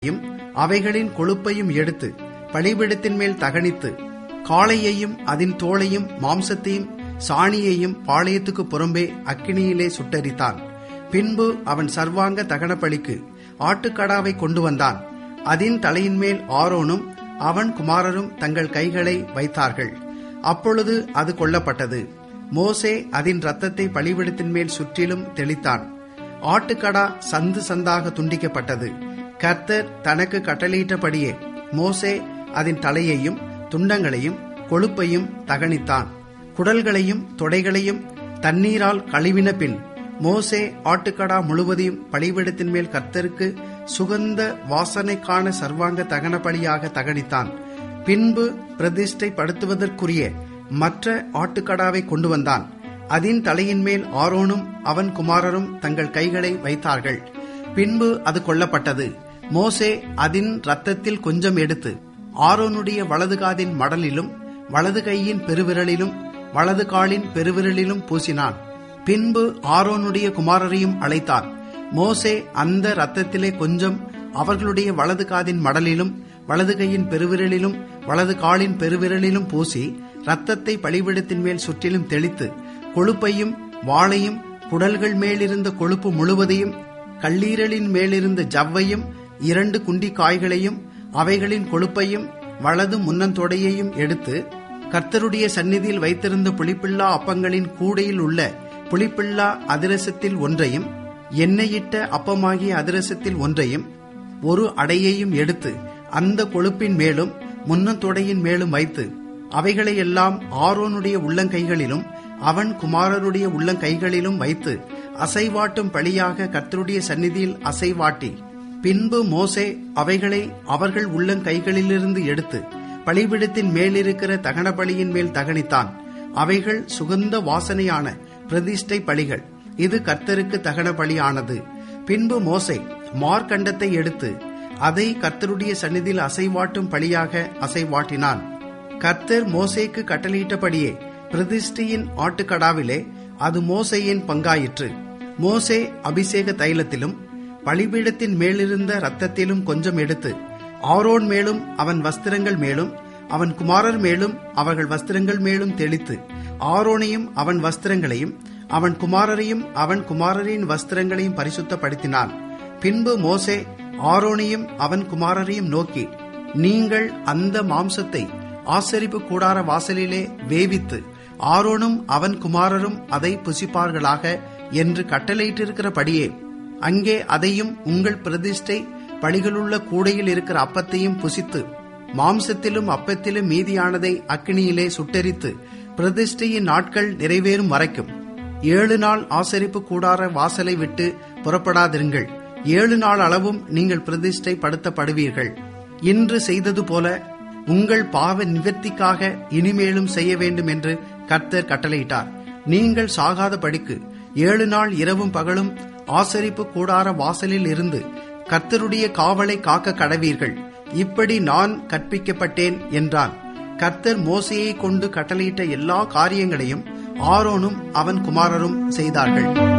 யும் அவைகளின் கொழுப்பையும் எடுத்து பலிபீடத்தின் மேல் தகனித்து காளையையும் அதன் தோளையும் மாம்சத்தையும் சாணியையும் பாளையத்துக்கு புறம்பே அக்கினியிலே சுட்டரித்தான் பின்பு அவன் சர்வாங்க தகனபலிக்கு ஆட்டுக்கடாவை கொண்டு வந்தான் அதன் தலையின் மேல் ஆரோனும் அவன் குமாரரும் தங்கள் கைகளை வைத்தார்கள் அப்பொழுது அது கொல்லப்பட்டது மோசே அதன் ரத்தத்தை பலிபிடத்தின் மேல் சுற்றிலும் தெளித்தான் ஆட்டுக்கடா சந்து சந்தாக துண்டிக்கப்பட்டது கர்த்தர் தனக்கு கட்டளையிட்டபடியே மோசே அதன் தலையையும் துண்டங்களையும் கொழுப்பையும் தகனித்தான் குடல்களையும் தொடைகளையும் தண்ணீரால் கழுவின பின் மோசே ஆட்டுக்கடா முழுவதையும் பலிபீடத்தின் மேல் கர்த்தருக்கு சுகந்த வாசனைக்கான சர்வாங்க தகன பலியாக தகனித்தான் பின்பு பிரதிஷ்டை படுத்துவதற்குரிய மற்ற ஆட்டுக்கடாவை கொண்டு வந்தான் அதன் தலையின் மேல் ஆரோனும் அவன் குமாரரும் தங்கள் கைகளை வைத்தார்கள் பின்பு அது கொல்லப்பட்டது மோசே அதன் ரத்தத்தில் கொஞ்சம் எடுத்து ஆரோனுடைய வலது காதின் மடலிலும் வலது கையின் பெருவிரலிலும் வலது காலின் பெருவிரலிலும் பூசினான் பின்பு ஆரோனுடைய குமாரரையும் அழைத்தான் மோசே அந்த ரத்தத்திலே கொஞ்சம் அவர்களுடைய வலது காதின் மடலிலும் வலது கையின் பெருவிரலிலும் வலது காலின் பெருவிரலிலும் பூசி ரத்தத்தை பலிபிடத்தின் மேல் சுற்றிலும் தெளித்து கொழுப்பையும் வாளையும் குடல்கள் மேலிருந்த கொழுப்பு முழுவதையும் கல்லீரலின் மேலிருந்த ஜவ்வையும் இரண்டு குண்டி காய்களையும் அவைகளின் கொழுப்பையும் வலது முன்னந்தொடையையும் எடுத்து கர்த்தருடைய சந்நிதியில் வைத்திருந்த புளிப்பில்லா அப்பங்களின் கூடையில் உள்ள புளிப்பில்லா அதிரசத்தில் ஒன்றையும் எண்ணெயிட்ட அப்பமாகிய அதிரசத்தில் ஒன்றையும் ஒரு அடையையும் எடுத்து அந்த கொழுப்பின் மேலும் முன்னந்தொடையின் மேலும் வைத்து அவைகளையெல்லாம் ஆரோனுடைய உள்ளங்கைகளிலும் அவன் குமாரருடைய உள்ளங்கைகளிலும் வைத்து அசைவாட்டும் பழியாக கர்த்தருடைய சந்நிதியில் அசைவாட்டி பின்பு மோசே அவைகளை அவர்கள் உள்ளங்கைகளிலிருந்து எடுத்து பலிபிடத்தின் மேலிருக்கிற தகன பலியின் மேல் தகனித்தான் அவைகள் சுகந்த வாசனையான பிரதிஷ்டை பலிகள் இது கர்த்தருக்கு தகன பலியானது பின்பு மோசே மார்க்கண்டத்தை எடுத்து அதை கர்த்தருடைய சந்நிதியில் அசைவாட்டும் பலியாக அசைவாட்டினான் கர்த்தர் மோசேக்கு கட்டளையிட்டபடியே பிரதிஷ்டையின் ஆட்டுக்கடாவிலே அது மோசையின் பங்காயிற்று மோசே அபிஷேக தைலத்திலும் பலிபீடத்தின் மேலிருந்த ரத்தத்திலும் கொஞ்சம் எடுத்து ஆரோன் மேலும் அவன் வஸ்திரங்கள் மேலும் அவன் குமாரர் மேலும் அவர்கள் வஸ்திரங்கள் மேலும் தெளித்து ஆரோனையும் அவன் வஸ்திரங்களையும் அவன் குமாரரையும் அவன் குமாரரின் வஸ்திரங்களையும் பரிசுத்தப்படுத்தினான் பின்பு மோசே ஆரோனையும் அவன் குமாரரையும் நோக்கி நீங்கள் அந்த மாம்சத்தை ஆசரிப்பு கூடார வாசலிலே வேவித்து ஆரோனும் அவன் குமாரரும் அதை புசிப்பார்களாக என்று கட்டளையிட்டிருக்கிறபடியே அங்கே அதையும் உங்கள் பிரதிஷ்டை பணிகளுள்ள கூடையில் இருக்கிற அப்பத்தையும் புசித்து மாம்சத்திலும் அப்பத்திலும் மீதியானதை அக்கினியிலே சுட்டெரித்து பிரதிஷ்டையின் நாட்கள் நிறைவேறும் வரைக்கும் ஏழு நாள் ஆசரிப்பு கூடார வாசலை விட்டு புறப்படாதிருங்கள் ஏழு நாள் அளவும் நீங்கள் பிரதிஷ்டை படுத்தப்படுவீர்கள் இன்று செய்தது போல உங்கள் பாவ நிவர்த்திக்காக இனிமேலும் செய்ய வேண்டும் என்று கர்த்தர் கட்டளையிட்டார் நீங்கள் சாகாத படிக்கு ஏழு நாள் இரவும் பகலும் ஆசரிப்பு கூடார வாசலில் இருந்து கர்த்தருடைய காவலை காக்க கடவீர்கள் இப்படி நான் கற்பிக்கப்பட்டேன் என்றான் கர்த்தர் மோசையை கொண்டு கட்டளையிட்ட எல்லா காரியங்களையும் ஆரோனும் அவன் குமாரரும் செய்தார்கள்